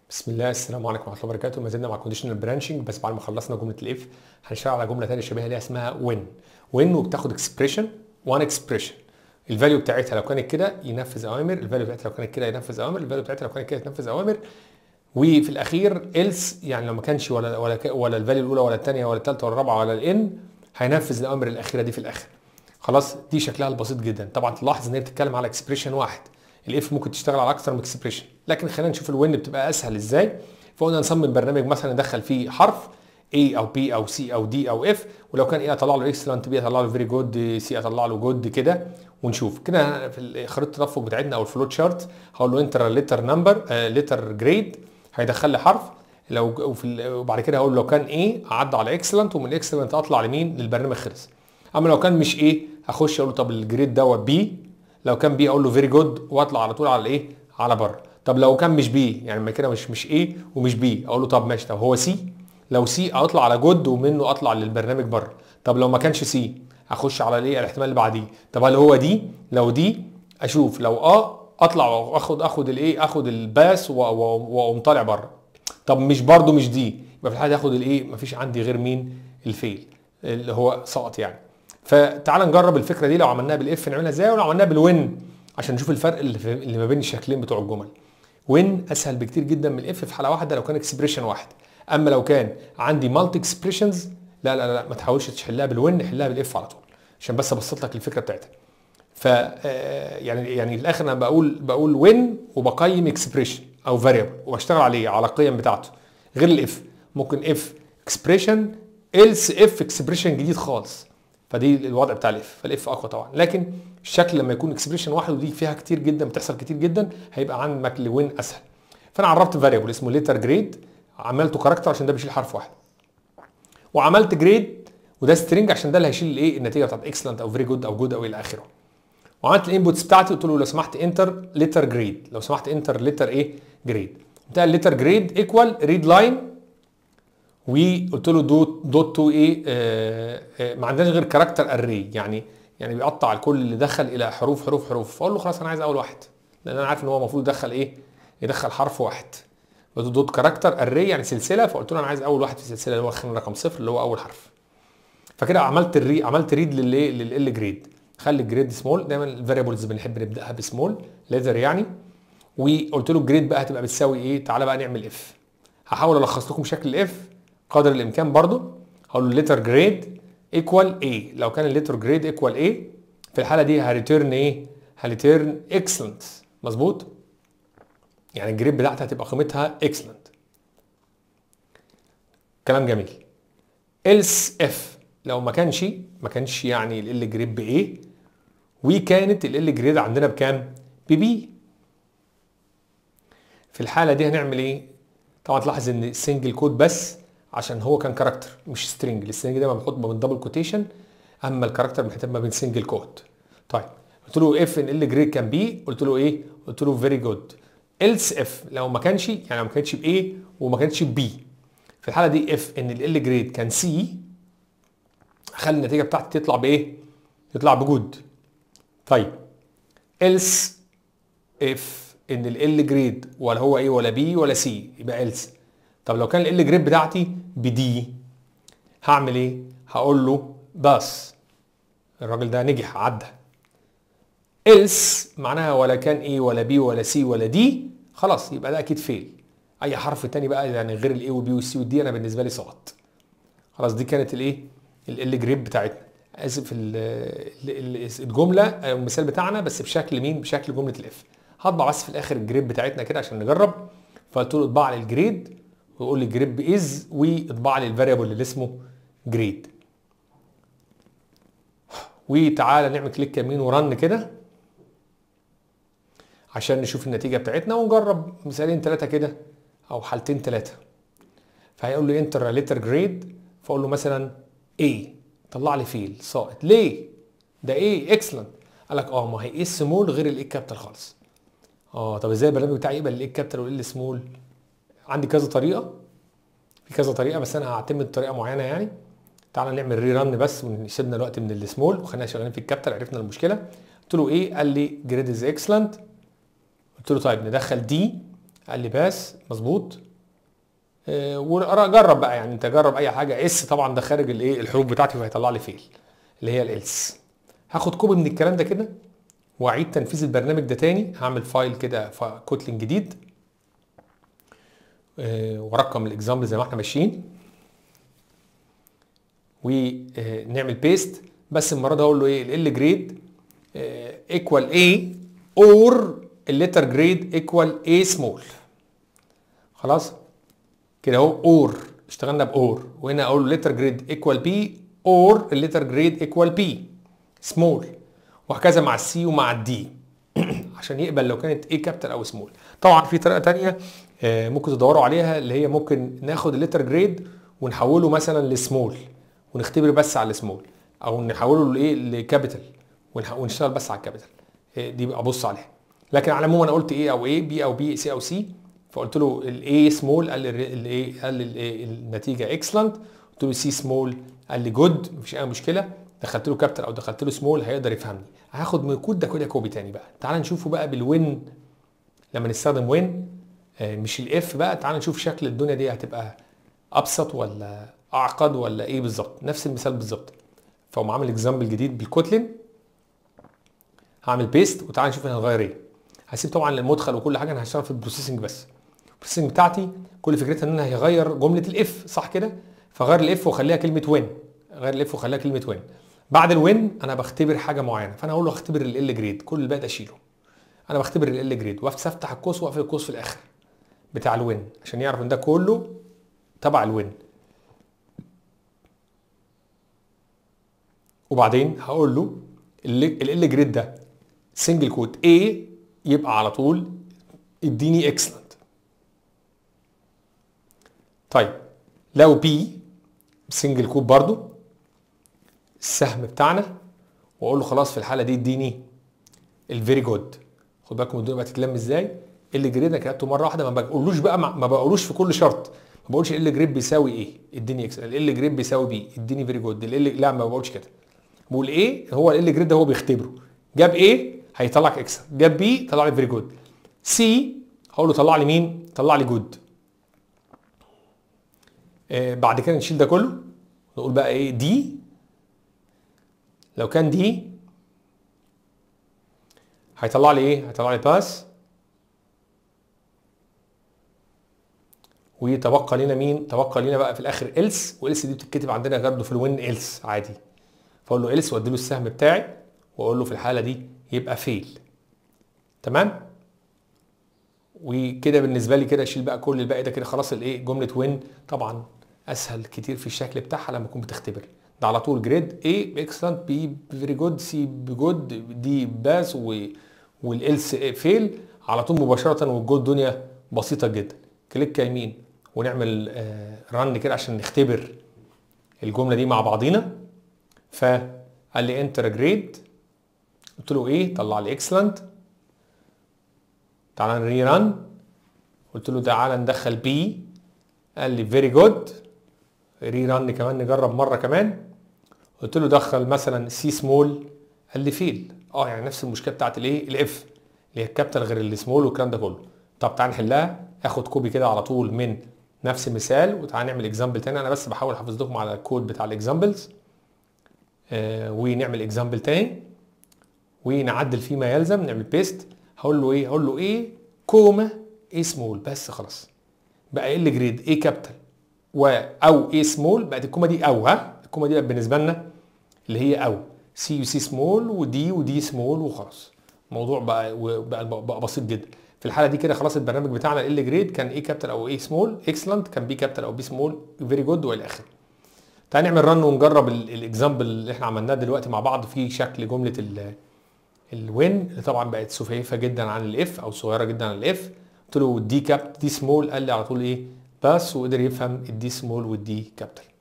بسم الله السلام عليكم ورحمه الله وبركاته ما زلنا مع كونديشنال برانشنج بس بعد ما خلصنا جمله الاف هنشتغل على جمله ثانيه شبيهه ليها اسمها وين وين وبتاخد اكسبريشن وان اكسبريشن الفاليو بتاعتها لو كانت كده ينفذ اوامر الفاليو بتاعتها لو كانت كده ينفذ اوامر الفاليو بتاعتها لو كانت كده ينفذ اوامر وفي الاخير else يعني لو ما كانش ولا ولا ك- ولا الفاليو الاولى ولا الثانيه ولا الثالثه ولا الرابعه ولا الان هينفذ الاوامر الاخيره دي في الاخر خلاص دي شكلها البسيط جدا طبعا تلاحظ ان هي بتتكلم على اكسبريشن واحد الاف ممكن تشتغل على اكثر من اكسبريشن لكن خلينا نشوف الوين بتبقى اسهل ازاي فقلنا نصمم برنامج مثلا ندخل فيه حرف A او B او C او D او F ولو كان ايه اطلع له اكسلنت بي اطلع له فيري جود سي اطلع له جود كده ونشوف كده في خريطه التدفق بتاعتنا او الفلوت شارت هقول له انتر ليتر نمبر ليتر جريد هيدخل لي حرف لو وفي ال- وبعد كده هقول لو كان ايه اعدي على اكسلنت ومن اكسلنت اطلع لمين للبرنامج خلص اما لو كان مش ايه هخش اقول له طب الجريد دوت بي لو كان بي اقول له فيري جود واطلع على طول على الايه على بره طب لو كان مش بي يعني ما كده مش مش ايه ومش بي اقول له طب ماشي طب هو سي لو سي اطلع على جود ومنه اطلع للبرنامج بره طب لو ما كانش سي اخش على الايه الاحتمال اللي بعديه طب هل هو دي لو دي اشوف لو اه اطلع واخد اخد الايه اخد الباس و- و- واقوم طالع بره طب مش برضو مش دي يبقى في الحاله دي اخد الايه مفيش عندي غير مين الفيل اللي هو سقط يعني فتعال نجرب الفكره دي لو عملناها بالاف نعملها ازاي ولو عملناها بالوين عشان نشوف الفرق اللي, في اللي ما بين الشكلين بتوع الجمل وين اسهل بكتير جدا من الاف في حاله واحده لو كان اكسبريشن واحد اما لو كان عندي مالتي اكسبريشنز لا لا لا ما تحاولش تحلها بالوين حلها بالاف على طول عشان بس ابسط لك الفكره بتاعتها ف آه، يعني يعني في الاخر انا بقول بقول وين وبقيم اكسبريشن او فاريبل وبشتغل عليه على القيم بتاعته غير الاف ممكن اف اكسبريشن else اف اكسبريشن جديد خالص فدي الوضع بتاع الاف فالاف اقوى طبعا لكن الشكل لما يكون اكسبريشن واحد ودي فيها كتير جدا بتحصل كتير جدا هيبقى عندك لوين اسهل فانا عرفت فاريبل اسمه ليتر جريد عملته كاركتر عشان ده بيشيل حرف واحد وعملت جريد وده سترينج عشان ده اللي هيشيل الايه النتيجه بتاعت اكسلنت او فيري جود او جود او الى اخره وعملت الانبوتس بتاعتي قلت له لو سمحت انتر ليتر جريد لو سمحت انتر ليتر ايه جريد بتاع الليتر جريد ايكوال ريد لاين وقلت له دوت دوت تو ايه آه آه ما عندناش غير كاركتر اري يعني يعني بيقطع الكل اللي دخل الى حروف حروف حروف فاقول له خلاص انا عايز اول واحد لان انا عارف ان هو المفروض يدخل ايه يدخل حرف واحد قلت له دوت كاركتر اري يعني سلسله فقلت له انا عايز اول واحد في السلسله اللي هو خلينا رقم صفر اللي هو اول حرف فكده عملت الري عملت ريد للايه لل جريد خلي الجريد سمول دايما الفاريبلز بنحب نبداها بسمول ليتر يعني وقلت له الجريد بقى هتبقى بتساوي ايه تعالى بقى نعمل اف هحاول الخص لكم شكل الاف قدر الامكان برضو هقول له ليتر جريد ايكوال ايه لو كان الليتر جريد ايكوال ايه في الحاله دي هريتيرن ايه هريتيرن اكسلنت مظبوط يعني الجريد بتاعتها هتبقى قيمتها اكسلنت كلام جميل else اف لو ما كانش ما كانش يعني ال جريد بايه وكانت ال جريد عندنا بكام ببي في الحاله دي هنعمل ايه طبعا تلاحظ ان السنجل كود بس عشان هو كان كاركتر مش سترينج السترينج ده بنحط ما بين دبل كوتيشن اما الكاركتر بنحط ما بين سنجل كود طيب قلت له اف ان ال جريد كان بي قلت له ايه قلت له فيري جود else اف لو ما كانش يعني لو ما كانش بايه وما كانش بي في الحاله دي اف ان ال جريد كان سي اخلي النتيجه بتاعتي تطلع بايه تطلع بجود طيب else if ان ال جريد ولا هو ايه ولا بي ولا سي يبقى else طب لو كان ال جريد بتاعتي بدي هعمل ايه هقول له بس الراجل ده نجح عدى else معناها ولا كان ايه ولا بي ولا سي ولا دي خلاص يبقى ده اكيد فيل اي حرف تاني بقى يعني غير الاي والبي والسي والدي انا بالنسبه لي سقط خلاص دي كانت الايه ال جريد بتاعتنا اسف ال- ال- ال- الجمله أو المثال بتاعنا بس بشكل مين بشكل جمله الاف هطبع بس في الاخر الجريد بتاعتنا كده عشان نجرب فقلت له اطبع لي الجريد ويقول لي الجريد باز واطبع لي الفاريبل اللي اسمه جريد وتعالى نعمل كليك يمين ورن كده عشان نشوف النتيجه بتاعتنا ونجرب مثالين ثلاثه كده او حالتين ثلاثه فهيقول لي انتر ليتر جريد فاقول له مثلا ايه طلع لي فيل ساقط ليه ده ايه اكسلنت قال لك اه ما هي ايه سمول غير الايه كابيتال خالص اه طب ازاي البرنامج بتاعي يقبل الايه كابيتال والايه سمول عندي كذا طريقه في كذا طريقه بس انا هعتمد طريقه معينه يعني تعالى نعمل ري رن بس ونسيبنا الوقت من السمول وخلينا شغالين في الكابيتال عرفنا المشكله قلت له ايه قال لي جريد از اكسلنت قلت له طيب ندخل دي قال لي باس مظبوط آه، وجرب بقى يعني انت جرب اي حاجه اس طبعا ده خارج الايه الحروف بتاعتي وهيطلع لي فيل اللي هي الالس هاخد كوبي من الكلام ده كده واعيد تنفيذ البرنامج ده تاني هعمل فايل كده كوتلين جديد آه، وارقم الاكزامبل زي ما احنا ماشيين ونعمل بيست بس المره دي هقول له ايه ال جريد ايكوال اي اور الليتر جريد ايكوال اي سمول خلاص كده اهو اور اشتغلنا باور وهنا اقول له ليتر جريد ايكوال بي اور الليتر جريد ايكوال بي سمول وهكذا مع السي ومع الدي عشان يقبل لو كانت ايه كابيتال او سمول طبعا في طريقه تانية آه، ممكن تدوروا عليها اللي هي ممكن ناخد الليتر جريد ونحوله مثلا لسمول ونختبر بس على السمول او نحوله لايه لكابيتال ونشتغل بس على الكابيتال آه، دي بقى ابص عليها لكن على العموم انا قلت ايه او ايه بي او بي سي او سي فقلت له الاي سمول قال لي الايه قال لي النتيجه اكسلنت قلت له سي سمول قال لي جود مفيش اي مشكله دخلت له كابيتال او دخلت له سمول هيقدر يفهمني هاخد من الكود ده كده كوبي تاني بقى تعال نشوفه بقى بالوين لما نستخدم وين آه، مش الاف بقى تعال نشوف شكل الدنيا دي هتبقى ابسط ولا اعقد ولا ايه بالظبط نفس المثال بالظبط فاقوم عامل اكزامبل جديد بالكوتلين هعمل بيست وتعال نشوف هنغير ايه هسيب طبعا المدخل وكل حاجه انا هشتغل في البروسيسنج بس البروسيسنج بتاعتي كل فكرتها ان انا هيغير جمله الاف صح كده فغير الاف واخليها كلمه وين غير الاف وخليها كلمه وين بعد الوين انا بختبر حاجه معينه فانا اقول له اختبر ال جريد كل الباقي ده اشيله انا بختبر ال جريد وافتح القوس واقفل القوس في الاخر بتاع الوين عشان يعرف ان ده كله تبع الوين وبعدين هقول له ال جريد ده سنجل كوت A يبقى على طول اديني اكسلنت طيب لو B سنجل كوت برضو السهم بتاعنا واقول له خلاص في الحاله دي اديني الفيري جود خد بالكم الدنيا بتتلم ازاي اللي جريد انا كتبته مره واحده ما بقولوش بقى ما بقولوش في كل شرط ما بقولش ال جريد بيساوي ايه اديني اكس ال جريد بيساوي بي اديني فيري جود لا ما بقولش كده بقول ايه هو ال جريد ده هو بيختبره جاب ايه هيطلع لك اكس جاب بي طلع لي فيري جود سي هقول له طلع لي مين طلع لي جود آه بعد كده نشيل ده كله نقول بقى ايه دي لو كان دي هيطلع لي ايه هيطلع لي باس ويتبقى لنا مين تبقى لنا بقى في الاخر إلس وإلس دي بتتكتب عندنا برضه في الوين إلس عادي فاقول له إلس وادي له السهم بتاعي واقول له في الحاله دي يبقى فيل تمام وكده بالنسبه لي كده اشيل بقى كل الباقي ده كده خلاص الايه جمله وين طبعا اسهل كتير في الشكل بتاعها لما تكون بتختبر ده على طول جريد A اكسلنت بي فيري جود سي جود دي باس والالس فيل على طول مباشره والجود دنيا بسيطه جدا كليك يمين ونعمل رن كده عشان نختبر الجمله دي مع بعضينا فقال لي انتر جريد قلت له ايه طلع لي اكسلنت تعالى نري رن قلت له تعالى ندخل بي قال لي فيري جود ري رن كمان نجرب مره كمان قلت له دخل مثلا سي سمول قال لي فيل اه يعني نفس المشكله بتاعت الايه الاف اللي هي الكابيتال غير السمول والكلام ده كله طب تعال نحلها اخد كوبي كده على طول من نفس المثال وتعال نعمل اكزامبل تاني انا بس بحاول احافظ لكم على الكود بتاع الاكزامبلز آه ونعمل اكزامبل تاني ونعدل فيه ما يلزم نعمل بيست هقول له ايه هقول له ايه كوما ايه سمول بس خلاص بقى ايه اللي جريد ايه كابيتال و او ايه سمول بقت الكوما دي او ها الكوما دي بالنسبه لنا اللي هي او سي وسي سمول ودي ودي سمول وخلاص الموضوع بقى بقى, بقى بسيط جدا في الحاله دي كده خلاص البرنامج بتاعنا ال جريد كان ايه كابيتال او ايه سمول اكسلنت كان بي كابيتال او بي سمول فيري جود والى اخره تعال نعمل رن ونجرب الاكزامبل اللي احنا عملناه دلوقتي مع بعض في شكل جمله الوين اللي طبعا بقت سفيفه جدا عن الاف او صغيره جدا عن الاف قلت له دي كاب دي سمول قال لي على طول ايه بس وقدر يفهم الدي سمول والدي كابيتال